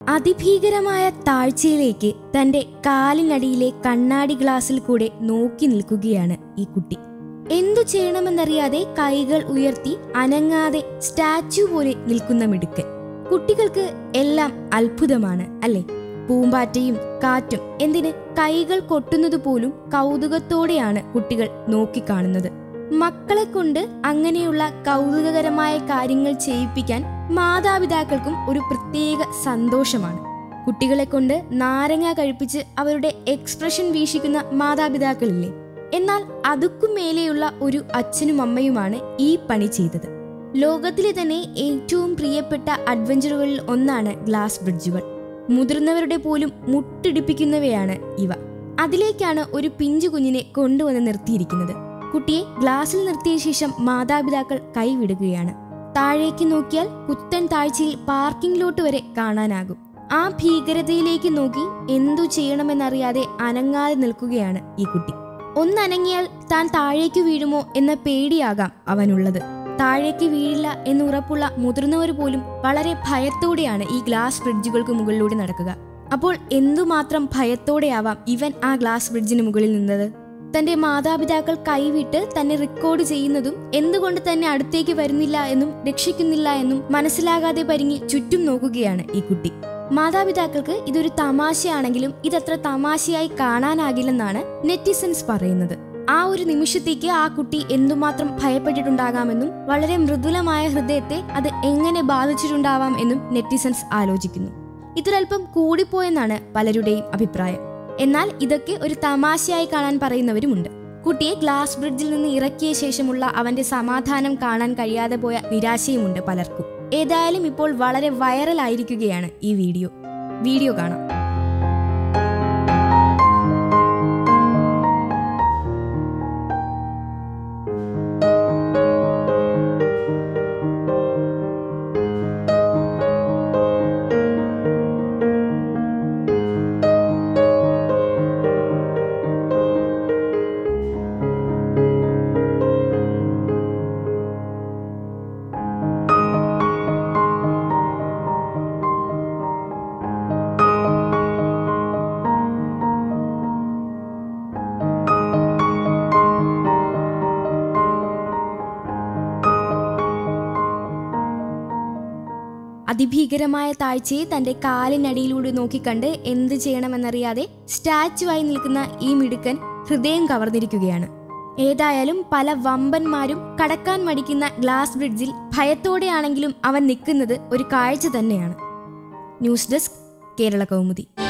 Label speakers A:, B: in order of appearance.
A: അതിഭീകരമായ താഴ്ചയിലേക്ക് തന്റെ കാലിനടിയിലെ കണ്ണാടി ഗ്ലാസിൽ കൂടെ നോക്കി നിൽക്കുകയാണ് ഈ കുട്ടി എന്തു ചെയ്യണമെന്നറിയാതെ കൈകൾ ഉയർത്തി അനങ്ങാതെ സ്റ്റാച്യു പോലെ നിൽക്കുന്ന മിടുക്കൻ കുട്ടികൾക്ക് എല്ലാം അത്ഭുതമാണ് അല്ലേ പൂമ്പാറ്റയും കാറ്റും എന്തിന് കൈകൾ കൊട്ടുന്നത് പോലും കൗതുകത്തോടെയാണ് കുട്ടികൾ നോക്കിക്കാണുന്നത് മക്കളെ കൊണ്ട് അങ്ങനെയുള്ള കൗതുകകരമായ കാര്യങ്ങൾ ചെയ്യിപ്പിക്കാൻ മാതാപിതാക്കൾക്കും ഒരു പ്രത്യേക സന്തോഷമാണ് കുട്ടികളെ കൊണ്ട് നാരങ്ങ കഴിപ്പിച്ച് അവരുടെ എക്സ്പ്രഷൻ വീക്ഷിക്കുന്ന മാതാപിതാക്കളില്ലേ എന്നാൽ അതുക്കും മേലെയുള്ള ഒരു അച്ഛനും അമ്മയുമാണ് ഈ പണി ചെയ്തത് ലോകത്തിലെ തന്നെ ഏറ്റവും പ്രിയപ്പെട്ട അഡ്വഞ്ചറുകളിൽ ഒന്നാണ് ഗ്ലാസ് ബ്രിഡ്ജുകൾ മുതിർന്നവരുടെ പോലും മുട്ടിടിപ്പിക്കുന്നവയാണ് ഇവ അതിലേക്കാണ് ഒരു പിഞ്ചു കുഞ്ഞിനെ കൊണ്ടുവന്ന് നിർത്തിയിരിക്കുന്നത് കുട്ടിയെ ഗ്ലാസ്സിൽ നിർത്തിയ ശേഷം മാതാപിതാക്കൾ കൈവിടുകയാണ് താഴേക്ക് നോക്കിയാൽ പുത്തൻ താഴ്ചയിൽ പാർക്കിംഗ് ലോട്ട് വരെ കാണാനാകും ആ ഭീകരതയിലേക്ക് നോക്കി എന്തു ചെയ്യണമെന്നറിയാതെ അനങ്ങാതെ നിൽക്കുകയാണ് ഈ കുട്ടി ഒന്നനങ്ങിയാൽ താൻ താഴേക്ക് വീഴുമോ എന്ന പേടിയാകാം അവനുള്ളത് താഴേക്ക് വീഴില്ല എന്ന് ഉറപ്പുള്ള മുതിർന്നവർ പോലും വളരെ ഭയത്തോടെയാണ് ഈ ഗ്ലാസ് ബ്രിഡ്ജുകൾക്ക് മുകളിലൂടെ നടക്കുക അപ്പോൾ എന്തുമാത്രം ഭയത്തോടെയാവാം ഇവൻ ആ ഗ്ലാസ് ബ്രിഡ്ജിന് മുകളിൽ നിന്നത് തന്റെ മാതാപിതാക്കൾ കൈവിട്ട് തന്നെ റെക്കോർഡ് ചെയ്യുന്നതും എന്തുകൊണ്ട് തന്നെ അടുത്തേക്ക് വരുന്നില്ല എന്നും രക്ഷിക്കുന്നില്ല എന്നും മനസ്സിലാകാതെ പരിങ്ങി ചുറ്റും നോക്കുകയാണ് ഈ കുട്ടി മാതാപിതാക്കൾക്ക് ഇതൊരു തമാശയാണെങ്കിലും ഇതത്ര തമാശയായി കാണാനാകില്ലെന്നാണ് നെറ്റിസൻസ് പറയുന്നത് ആ ഒരു നിമിഷത്തേക്ക് ആ കുട്ടി എന്തുമാത്രം ഭയപ്പെട്ടിട്ടുണ്ടാകാമെന്നും വളരെ മൃദുലമായ ഹൃദയത്തെ അത് എങ്ങനെ ബാധിച്ചിട്ടുണ്ടാവാം എന്നും നെറ്റിസൻസ് ആലോചിക്കുന്നു ഇതൊരൽപ്പം കൂടിപ്പോയെന്നാണ് പലരുടെയും അഭിപ്രായം എന്നാൽ ഇതൊക്കെ ഒരു തമാശയായി കാണാൻ പറയുന്നവരുമുണ്ട് കുട്ടിയെ ഗ്ലാസ് ബ്രിഡ്ജിൽ നിന്ന് ഇറക്കിയ ശേഷമുള്ള അവന്റെ സമാധാനം കാണാൻ കഴിയാതെ പോയ നിരാശയുമുണ്ട് പലർക്കും ഏതായാലും ഇപ്പോൾ വളരെ വൈറലായിരിക്കുകയാണ് ഈ വീഡിയോ വീഡിയോ കാണാം അതിഭീകരമായ താഴ്ചയെ തന്റെ കാലിനടിയിലൂടെ നോക്കിക്കണ്ട് എന്ത് ചെയ്യണമെന്നറിയാതെ സ്റ്റാച്ചു ആയി നിൽക്കുന്ന ഈ മിടുക്കൻ ഹൃദയം കവർന്നിരിക്കുകയാണ് ഏതായാലും പല വമ്പന്മാരും കടക്കാൻ മടിക്കുന്ന ഗ്ലാസ് ബ്രിഡ്ജിൽ ഭയത്തോടെയാണെങ്കിലും അവൻ നിൽക്കുന്നത് ഒരു കാഴ്ച തന്നെയാണ് ന്യൂസ് ഡെസ്ക് കേരള കൗമുദി